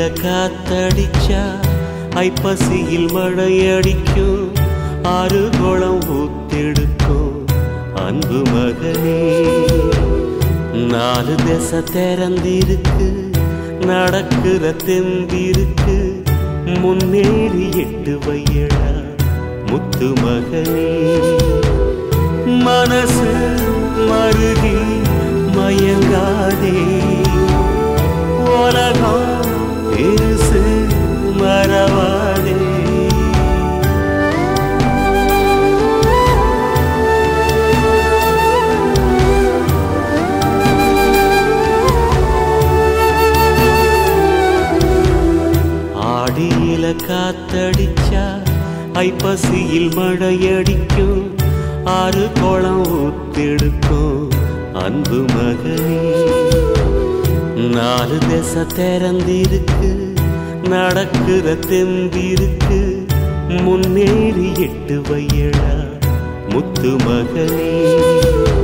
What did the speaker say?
காத்தடிச்சா ஐப்பசியில் மழை அடிக்கும் ஆறு குளம் ஊத்தெடுக்கும் அன்பு மகனே நாலு திசை திறந்திருக்கு நடக்கிற தெம்பிருக்கு முன்னேறி எட்டு வையடா முத்து மகனே மனசு மருகி மயங்காதே உலகம் இருசு மறவாதே ஆடியில காத்தடிச்சா ஐப்பசியில் மழையடிக்கும் ஆறு குளம் ஊத்தெடுக்கும் அன்பு மகனே நாலு திசை திறந்திருக்கு நடக்கிற தெம்பிருக்கு முன்னேறி எட்டு வையடா முத்து மகனே